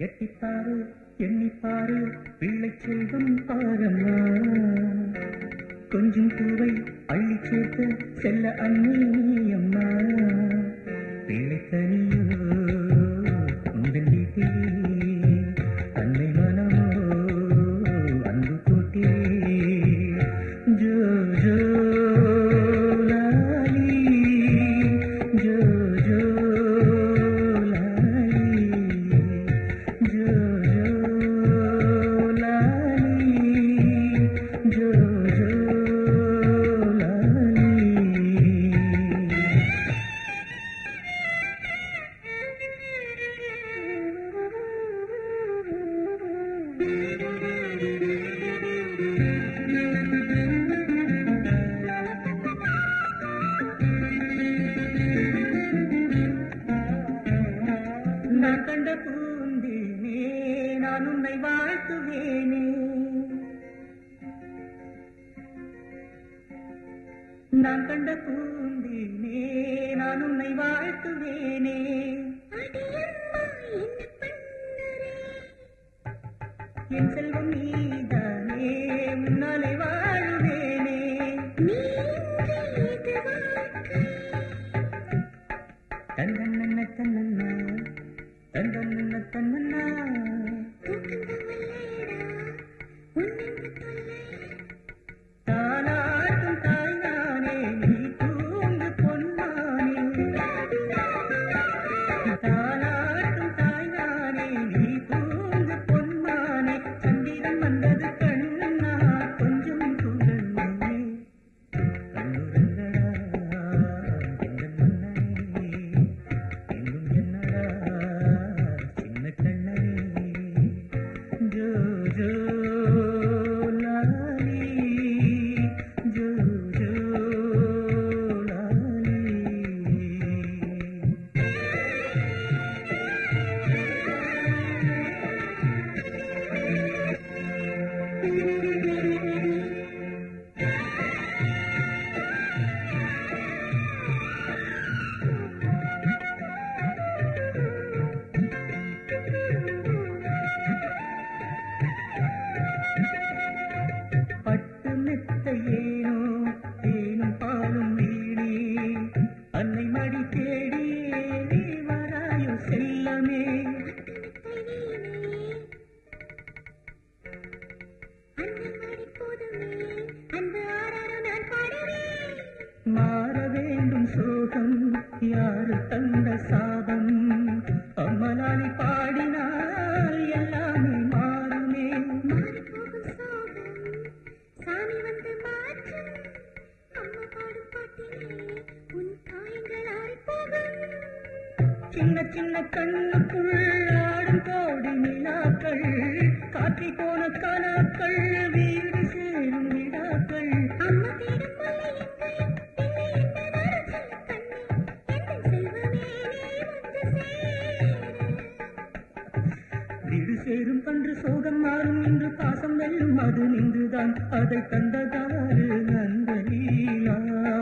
எட்டிப்பாரு எண்ணிப்பாரு பிள்ளை செல்வம் பாரம்மா கொஞ்சம் பூவை அள்ளி சேர்த்து செல்ல அண்ணி அம்மா பிள்ளை தனியோ உங்கள் வீட்டிலே அன்னை மனமோ அன்பு கூட்டிலே ஜோ ஜோ லாலி ஜோ ஜோ லாலி ஜோ ஜோ லாலி ஜோ ஜோ லாலி நான் கண்ட பூந்தேனே நான் உன்னை வாழ்த்துவேனே நான் கண்ட பூந்தேனே நான் உன்னை வாழ்த்துவேனே என் செல்வம் நீதானே உன்னாலே வாழுவேனே தன்னன்ன தன்னன்னா தன்னன்ன தன்னன்னா தாலாட்டும் தாய்நானே நீ தூங்கு பொன்மானே தாலாட்டும் தாய்நானே நீ தூங்கு பொன்மானே சந்திரன் வந்தது கண்ணா கொஞ்சம் தூங்கண்ணே கண்ணுறங்கடா எங்கள் மன்னனே எங்கும் என்னடா சின்ன கண்ணனே ஜோ ஜோ லாலி ஜோ ஜோ லாலி பட்டு மெத்தையேனோ தேனும் பாலும் வீணே அன்னை மடி தேடி நீ வராயோ செல்லமே மாற வேண்டும் சோகம் யாரு தந்த சாபம் அம்மலாலி பாடினால் எல்லாமே மாறுமே சாமி வந்து மாற்றும் அம்மா பாடும் பாட்டிலே உன் காயங்கள் ஆறிப்போகும் சின்ன சின்ன கண்ணுக்குள் ஆடும் கோடி நிலாக்கள் காற்றி போன கனாக்கள் வீடு சேரும் விழாக்கள் அம்மா தேடும் முல்லை எங்கே இல்லை என்பதால் சொல்ல கண்ணே எந்த செல்வமே நீ வந்து சேரு வீடு சேரும் அன்று சோகம் மாறும் இன்று பாசம் வெல்லும் அது நின்றுதான் அதை தந்ததாறு அந்த லீலா